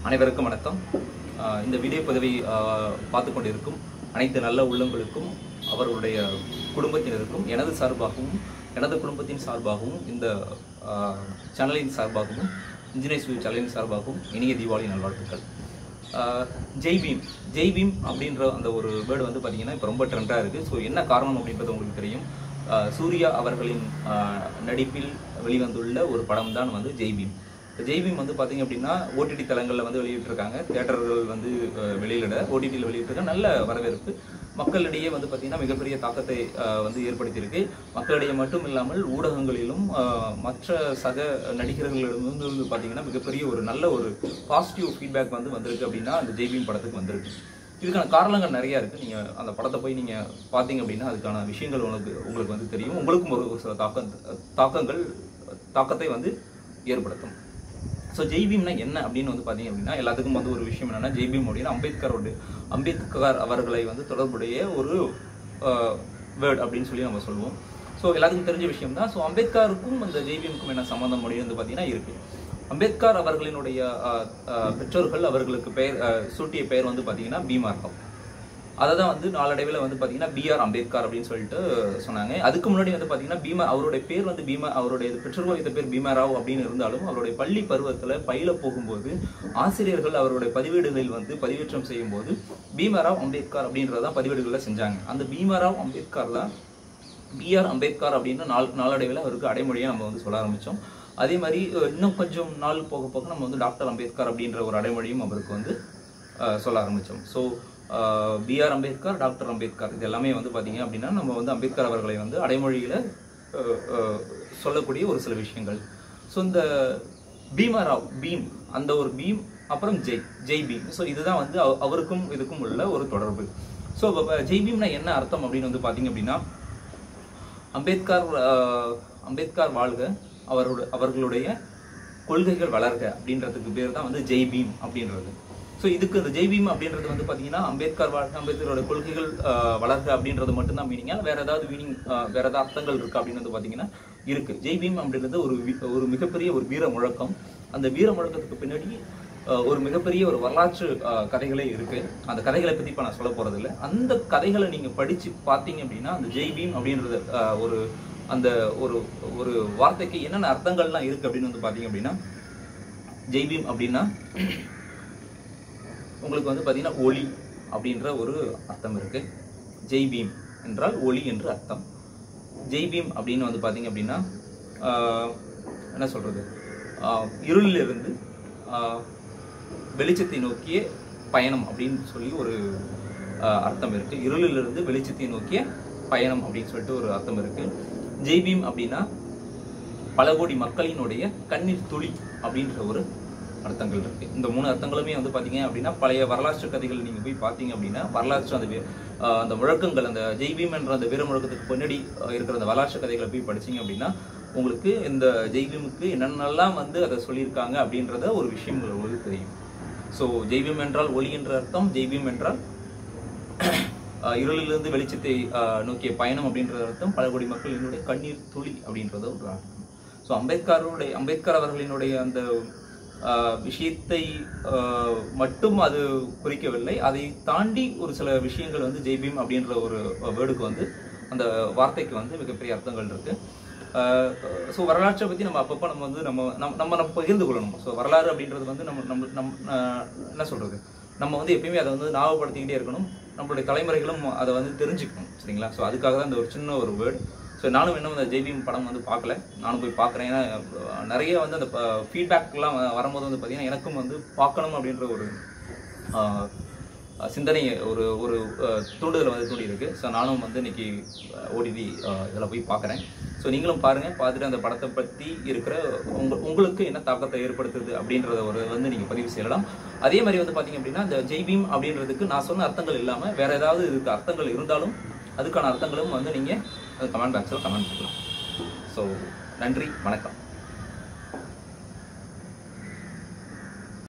அனைவருக்கும் வணக்கம் ஆஹ் இந்த வீடியோ பதிவை ஆஹ் பார்த்து கொண்டிருக்கும் அனைத்து நல்ல உள்ளங்களுக்கும் அவர்களுடைய குடும்பத்தினருக்கும் எனது சார்பாகவும் எனது குடும்பத்தின் சார்பாகவும் இந்த ஆஹ் சேனலின் சார்பாகவும் இன்ஜினியர்ஸ் வியூ சேனலின் சார்பாகவும் இனிய தீபாவளி நல்வாழ்த்துக்கள் ஆஹ் ஜெய் பீம் ஜெய் பீம் அப்படின்ற அந்த ஒரு வேர்டு வந்து பார்த்தீங்கன்னா இப்போ ரொம்ப ட்ரெண்டாக இருக்குது ஸோ என்ன காரணம் அப்படின்றது உங்களுக்கு தெரியும் ஆஹ் சூர்யா அவர்களின் ஆஹ் நடிப்பில் வெளிவந்துள்ள ஒரு படம் தான் வந்து ஜெய் பீம் ஜெய் பீம் வந்து பார்த்தீங்க அப்படின்னா ஓடிடி தளங்களில் வந்து வெளியிட்டிருக்காங்க தியேட்டர்கள் வந்து அஹ், வெளியிட ஓடிடியில் வெளியிட்டிருக்காங்க நல்ல வரவேற்பு மக்களிடையே வந்து பார்த்தீங்கன்னா மிகப்பெரிய தாக்கத்தை அஹ், வந்து ஏற்படுத்தியிருக்கு மக்களிடையே மட்டும் இல்லாமல் ஊடகங்களிலும் அஹ், மற்ற சக நடிகர்களிடமிருந்து வந்து பார்த்தீங்கன்னா மிகப்பெரிய ஒரு நல்ல ஒரு பாசிட்டிவ் ஃபீட்பேக் வந்து வந்திருக்கு அப்படின்னா அந்த ஜெய் பீம் படத்துக்கு வந்திருக்கு இதுக்கான காரணங்கள் நிறைய இருக்கு நீங்க அந்த படத்தை போய் நீங்க பார்த்தீங்க அப்படின்னா அதுக்கான விஷயங்கள் உங்களுக்கு உங்களுக்கு வந்து தெரியும் உங்களுக்கும் ஒரு ஒரு சில தாக்கம் தாக்கங்கள் தாக்கத்தை வந்து ஏற்படுத்தும் ஸோ ஜெய்பீம்னா என்ன அப்படின்னு வந்து பார்த்தீங்க அப்படின்னா எல்லாத்துக்கும் வந்து ஒரு விஷயம் என்னன்னா ஜெய்பீம் அப்படின்னு அம்பேத்கரோட அம்பேத்கர் அவர்களை வந்து தொடர்புடைய ஒரு வேர்ட் அப்படின்னு சொல்லி நம்ம சொல்லுவோம் ஸோ எல்லாத்துக்கும் தெரிஞ்ச விஷயம் தான் ஸோ அம்பேத்கருக்கும் அந்த ஜெய்பீமுக்கும் என்ன சம்மந்தம் அப்படின்னு வந்து பார்த்தீங்கன்னா இருக்கு அம்பேத்கர் அவர்களினுடைய அஹ், அஹ், பெற்றோர்கள் அவர்களுக்கு பெயர் அஹ், சூட்டிய பெயர் வந்து பார்த்தீங்கன்னா பீமார்க்கம் அதை தான் வந்து நாளடைவில் வந்து பார்த்தீங்கன்னா பிஆர் அம்பேத்கர் அப்படின்னு சொல்லிட்டு சொன்னாங்க அதுக்கு முன்னாடி வந்து பார்த்தீங்கன்னா பீமா அவருடைய பேர் வந்து பீமா அவருடைய பெற்றோர்கள் வைத்த பேர் பீமாராவ் அப்படின்னு இருந்தாலும் அவருடைய பள்ளி பருவத்தில் பயில போகும்போது ஆசிரியர்கள் அவருடைய பதிவேடுகளில் வந்து பதிவேற்றம் செய்யும் போது பீமாராவ் அம்பேத்கர் அப்படின்றதான் பதிவேடுகளில் செஞ்சாங்க அந்த பீமாராவ் அம்பேத்கர் தான் பிஆர் அம்பேத்கர் அப்படின்னு நாள் நாளடைவில் அவருக்கு அடைமொழியாக நம்ம வந்து சொல்ல ஆரம்பித்தோம் அதே மாதிரி அஹ், இன்னும் கொஞ்சம் நாள் போக போக நம்ம வந்து டாக்டர் அம்பேத்கர் அப்படின்ற ஒரு அடைமொழியும் அவருக்கு வந்து அஹ், சொல்ல ஆரம்பித்தோம் so BR Ambedkar doctor Ambedkar இது எல்லாமே வந்து பார்த்தீங்க அப்படின்னா நம்ம வந்து அம்பேத்கர் அவர்களை வந்து அடைமொழியில் சொல்லக்கூடிய ஒரு சில விஷயங்கள் ஸோ இந்த பீமாராவ் பீம் அந்த ஒரு பீம் அப்புறம் ஜெய் ஜெய் பீம் ஸோ இதுதான் வந்து அவ- அவருக்கும் இதுக்கும் உள்ள ஒரு தொடர்பு ஸோ ஜெய் பீம்னா என்ன அர்த்தம் அப்படின்னு வந்து பார்த்தீங்க அப்படின்னா அம்பேத்கர் அஹ், அம்பேத்கர் வாழ்க அவரோட அவர்களுடைய கொள்கைகள் வளர்க அப்படின்றதுக்கு பேர் தான் வந்து ஜெய் பீம் அப்படின்றது ஸோ இதுக்கு இந்த ஜெய் பீம் அப்படின்றது வந்து பார்த்தீங்கன்னா அம்பேத்கர் வாழ்க அம்பேத்கரோட கொள்கைகள் அஹ், வளர்க அப்படின்றது மட்டும்தான் மீனிங்கா வேற ஏதாவது மீனிங் வேற ஏதாவது அர்த்தங்கள் இருக்கு அப்படின்னு வந்து பார்த்தீங்கன்னா இருக்கு ஜெய் பீம் அப்படின்றது ஒரு வி- ஒரு மிகப்பெரிய ஒரு வீர முழக்கம் அந்த வீர முழக்கத்துக்கு பின்னாடி அஹ், ஒரு மிகப்பெரிய ஒரு வரலாற்று அஹ், கதைகளே இருக்கு அந்த கதைகளை பத்தி இப்ப நான் சொல்ல போறது இல்ல அந்த கதைகளை நீங்க படிச்சு பார்த்தீங்க அப்படின்னா அந்த ஜெய் பீம் அப்படின்றது அஹ், ஒரு அந்த ஒரு ஒரு வார்த்தைக்கு என்னென்ன அர்த்தங்கள்லாம் இருக்கு அப்படின்னு வந்து பாத்தீங்க அப்படின்னா ஜெய் பீம் அப்படின்னா உங்களுக்கு வந்து பாத்தீங்கன்னா ஒளி அப்படின்ற ஒரு அர்த்தம் இருக்கு ஜெய் பீம் என்றால் ஒளி என்று அர்த்தம் ஜெய் பீம் அப்படின்னு வந்து பாத்தீங்க அப்படின்னா ஆஹ், என்ன சொல்றது ஆஹ், இருளிலிருந்து ஆஹ், வெளிச்சத்தை நோக்கிய பயணம் அப்படின்னு சொல்லி ஒரு ஆஹ், அர்த்தம் இருக்கு இருளிலிருந்து வெளிச்சத்தை நோக்கிய பயணம் அப்படின்னு சொல்லிட்டு ஒரு அர்த்தம் இருக்கு ஜெய் பீம் அப்படின்னா பல கோடி மக்களினுடைய கண்ணீர் துளி அப்படின்ற ஒரு அர்த்தங்கள் இருக்கு இந்த மூணு அர்த்தங்களுமே வந்து பாத்தீங்க அப்படின்னா பழைய வரலாற்று கதைகள் நீங்க போய் பாத்தீங்க அப்படின்னா வரலாற்று அந்த வி- ஆஹ் அந்த முழக்கங்கள் அந்த ஜெய்பீம் என்ற அந்த வீர முழக்கத்துக்கு பின்னாடி ஆஹ் இருக்கிற அந்த வரலாற்று கதைகளை போய் படிச்சீங்க அப்படின்னா உங்களுக்கு இந்த ஜெய்பீமுக்கு என்னென்னலாம் வந்து அதை சொல்லியிருக்காங்க அப்படின்றத ஒரு விஷயங்கள் உங்களுக்கு தெரியும் ஸோ ஜெய்பீம் என்றால் ஒளி என்ற அர்த்தம் ஜெய்பீம் என்றால் ஆஹ் இருளிலிருந்து வெளிச்சத்தை ஆஹ் நோக்கிய பயணம் அப்படின்றது அர்த்தம் பல கோடி மக்களினுடைய கண்ணீர் துளி அப்படின்றது ஒரு அர்த்தம் ஸோ அம்பேத்கருடைய அம்பேத்கர் அவர்களினுடைய அந்த ஆஹ் விஷயத்தை ஆஹ் மட்டும் அது குறிக்கவில்லை அதை தாண்டி ஒரு சில விஷயங்கள் வந்து ஜெய்பீம் அப்படின்ற ஒரு வேர்டுக்கு வந்து அந்த வார்த்தைக்கு வந்து மிகப்பெரிய அர்த்தங்கள் இருக்கு ஸோ வரலாற்றை பற்றி நம்ம அப்பப்போ நம்ம வந்து நம்ம நம்ம நம்ம நம்ம பகிர்ந்து கொள்ளணும் ஸோ வரலாறு அப்படின்றது வந்து நம்ம நம்ம நம் ஆஹ் என்ன சொல்றது நம்ம வந்து எப்பயுமே அதை வந்து ஞாபகப்படுத்திக்கிட்டே இருக்கணும் நம்மளுடைய தலைமுறைகளும் அதை வந்து தெரிஞ்சுக்கணும் சரிங்களா ஸோ அதுக்காக தான் இந்த ஒரு சின்ன ஒரு வேர்டு ஸோ நானும் இன்னும் இந்த ஜெய்பீம் படம் வந்து பார்க்கல நானும் போய் பார்க்குறேன் ஏன்னா அஹ், நிறைய வந்து அந்த ஃபீட்பேக்லாம் வரும்போது வந்து பார்த்தீங்கன்னா எனக்கும் வந்து பார்க்கணும் அப்படின்ற ஒரு ஆஹ், சிந்தனை ஒரு ஒரு அஹ், தூண்டுதல் வந்து தூண்டி இருக்கு ஸோ நானும் வந்து இன்னைக்கு ஓடிடி இதில் போய் பார்க்குறேன் ஸோ நீங்களும் பாருங்க பார்த்துட்டு அந்த படத்தை பற்றி இருக்கிற உங்க உங்களுக்கு என்ன தாக்கத்தை ஏற்படுத்துது அப்படின்றத ஒரு வந்து நீங்கள் பதிவு செய்யலாம் அதே மாதிரி வந்து பார்த்தீங்க அப்படின்னா இந்த ஜெய்பீம் அப்படின்றதுக்கு நான் சொன்ன அர்த்தங்கள் இல்லாமல் வேற ஏதாவது இதுக்கு அர்த்தங்கள் இருந்தாலும் அதுக்கான அர்த்தங்களும் வந்து நீங்கள் கமெண்ட் பாக்ஸில் கமெண்ட் பண்ணலாம் ஸோ நன்றி வணக்கம்